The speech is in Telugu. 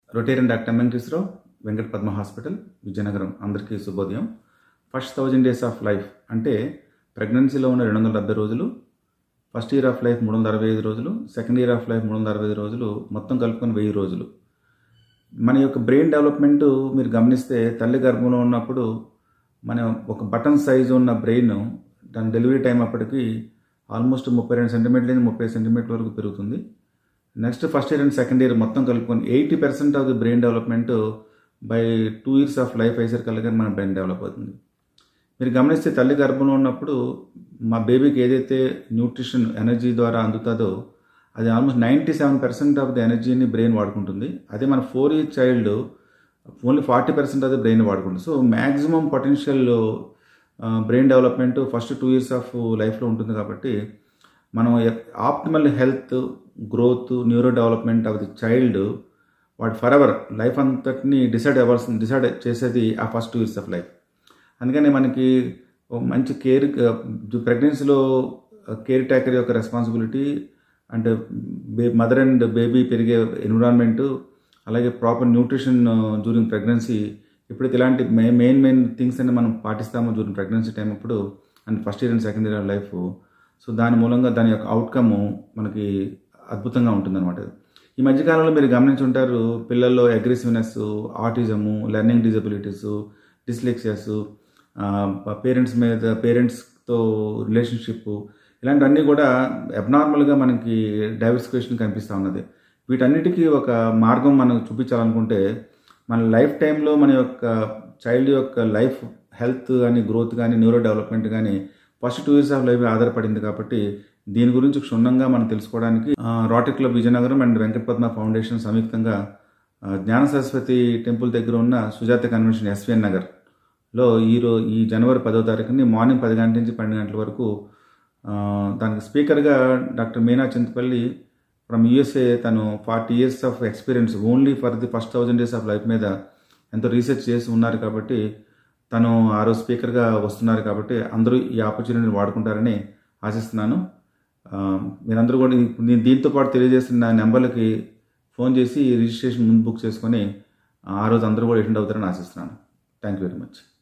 Rotarian doctor Venkateswararao Venkata Padma hospital Vizianagaram అందరికీ శుభోదయం first thousand days of life అంటే ప్రెగ్నెన్సీలో ఉన్న రెండు వందల డెబ్బై రోజులు ఫస్ట్ ఇయర్ ఆఫ్ లైఫ్ మూడు వందల అరవై ఐదు రోజులు సెకండ్ ఇయర్ ఆఫ్ లైఫ్ మూడు వందల అరవై ఐదు రోజులు మొత్తం కలుపుకొని వెయ్యి రోజులు మన యొక్క బ్రెయిన్ డెవలప్మెంట్ మీరు గమనిస్తే తల్లి గర్భంలో ఉన్నప్పుడు మన ఒక బటన్ సైజు ఉన్న బ్రెయిన్ దాని డెలివరీ టైం అప్పటికి ఆల్మోస్ట్ ముప్పై రెండు సెంటీమీటర్ నుంచి ముప్పై సెంటీమీటర్ వరకు పెరుగుతుంది next first year and second year మొత్తం కలుపుకొని eighty percent of the brain development by two years of life అయ్యేసరికల్లా మన బ్రెయిన్ డెవలప్ అవుతుంది మీరు గమనిస్తే తల్లి గర్భంలో ఉన్నప్పుడు మా బేబీకి ఏదైతే న్యూట్రిషన్ ఎనర్జీ ద్వారా అందుతుందో అది almost ninety seven percent of the ఎనర్జీని బ్రెయిన్ వాడుకుంటుంది అదే మన four year child only forty percent of the brain వాడుకుంటుంది so maximum potential brain development first two years of లైఫ్లో ఉంటుంది కాబట్టి మనం optimal health growth neuro development of the child వాడు ఫర్ ఎవర్ లైఫ్ అంతటిని డిసైడ్ అవ్వాల్సింది డిసైడ్ చేసేది ఆ first two years of life అందుకని మనకి ఒక మంచి కేర్ ప్రెగ్నెన్సీలో కేర్ టేకర్ యొక్క రెస్పాన్సిబిలిటీ అంటే బే మదర్ అండ్ బేబీ పెరిగే ఎన్విరాన్మెంట్ అలాగే ప్రాపర్ న్యూట్రిషన్ డ్యూరింగ్ ప్రెగ్నెన్సీ ఎప్పుడైతే ఇలాంటి మెయిన్ మెయిన్ మెయిన్ థింగ్స్ అన్ని మనం పాటిస్తామో డ్యూరింగ్ ప్రెగ్నెన్సీ టైం అప్పుడు and first year and second year of life so దాని మూలంగా దాని యొక్క అవుట్కమ్ మనకి అద్భుతంగా ఉంటుందన్నమాట ఈ మధ్యకాలంలో మీరు గమనించి ఉంటారు పిల్లల్లో aggressiveness autism learning disabilities dyslexias parents మీద పేరెంట్స్తో రిలేషన్షిప్ ఇలాంటివన్నీ కూడా అబ్నార్మల్గా మనకి డైవర్సిఫికేషన్ కనిపిస్తూ ఉన్నది వీటన్నిటికీ ఒక మార్గం మనం చూపించాలనుకుంటే మన లైఫ్ టైంలో మన యొక్క చైల్డ్ యొక్క లైఫ్ హెల్త్ కానీ గ్రోత్ కానీ న్యూరో డెవలప్మెంట్ కానీ first two years of life ఆధారపడింది కాబట్టి దీని గురించి క్షుణ్ణంగా మనం తెలుసుకోవడానికి rotary club Vizianagaram and Venkata Padma foundation సంయుక్తంగా జ్ఞాన సరస్వతి టెంపుల్ దగ్గర ఉన్న సుజాత కన్వెన్షన్ ఎస్విఎన్ నగర్లో ఈరో ఈ జనవరి పదో తారీఖుని మార్నింగ్ పది గంటల నుంచి పన్నెండు గంటల వరకు దానికి స్పీకర్గా doctor Meena Chintapalli from USA తను forty years of experience only for the first thousand days of life మీద ఎంతో రీసెర్చ్ చేసి ఉన్నారు కాబట్టి తను ఆ రోజు స్పీకర్గా వస్తున్నారు కాబట్టి అందరూ ఈ ఆపర్చునిటీని వాడుకుంటారని ఆశిస్తున్నాను మీరందరూ కూడా నేను దీంతో పాటు తెలియజేస్తున్న నెంబర్లకి ఫోన్ చేసి రిజిస్ట్రేషన్ ముందు బుక్ చేసుకొని ఆ రోజు అందరూ కూడా అటెండ్ అవుతారని ఆశిస్తున్నాను థ్యాంక్ యూ వెరీ మచ్